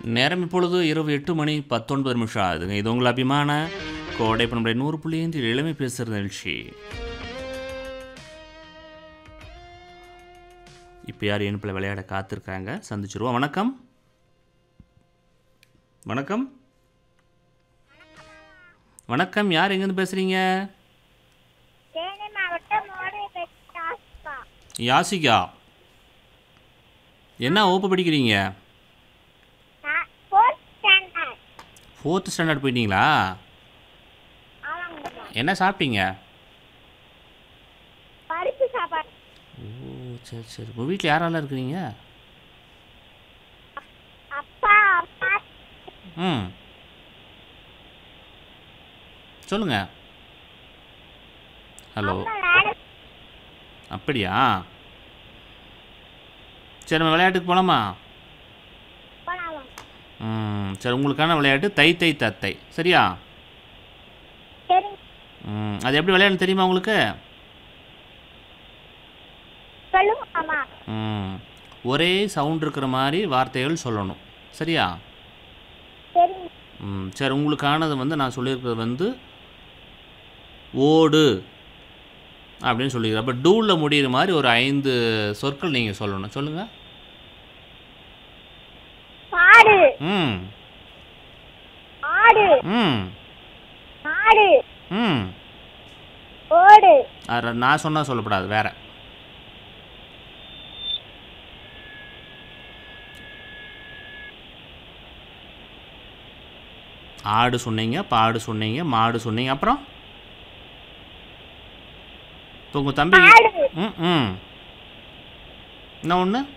நேரம் இப்பொழுது இரவு எட்டு மணி பத்தொன்பது நிமிஷம் ஆகுதுங்க இது உங்கள் அபிமான கோடை நம்முடைய நூறு புள்ளி ஐந்து இளமை பேசுகிற நிகழ்ச்சி இப்போ யார் இனிப்பில் விளையாட காத்திருக்காங்க சந்திச்சிருவோம் வணக்கம் வணக்கம் வணக்கம் யார் எங்கேருந்து பேசுகிறீங்க தேனி மாவட்டம் மோடி பெட்டாஸ்பா யாசிகா என்ன வகுப்பு படிக்கிறீங்க நான் ஃபோர்த் ஸ்டாண்டர்ட் ஃபோர்த்து ஸ்டாண்டர்ட் போயிட்டீங்களா ஆமாங்க என்ன சாப்பிட்டீங்க பருப்பு சாப்பாடு ஓ சரி சரி உங்கள் வீட்டில் யாரெல்லாம் இருக்கிறீங்க அப்பா அம்மா ம் சொல்லுங்க ஹலோ அம்மா வேலை அப்படியா சரி நம்ம விளையாட்டுக்கு போகலாமா போனாங்க ம் சரி உங்களுக்கான விளையாட்டு தை தை தத்தை சரியா சரி ம் அது எப்படி விளையாடணும் தெரியுமா உங்களுக்கு சொல்லுங்க அம்மா ம் ஒரே சவுண்ட் இருக்கிற மாதிரி வார்த்தைகள் சொல்லணும் சரியா சரி ம் சரி உங்களுக்கானது வந்து நான் சொல்லியிருக்கிறது வந்து ஓடு அப்படின்னு சொல்லிக்கிறேன் அப்போ டூவில் முடியிற மாதிரி ஒரு ஐந்து சொற்கள் நீங்கள் சொல்லணும் சொல்லுங்கள் பாடு ம் ஆடு ம் மாடு ம் ஓடு அது நான் சொன்னால் சொல்லப்படாது வேற ஆடு சொன்னீங்க பாடு சொன்னீங்க மாடு சொன்னீங்க அப்புறம் இப்போ உங்கள் தம்பி ஆடு ம் ம் என்ன ஒன்று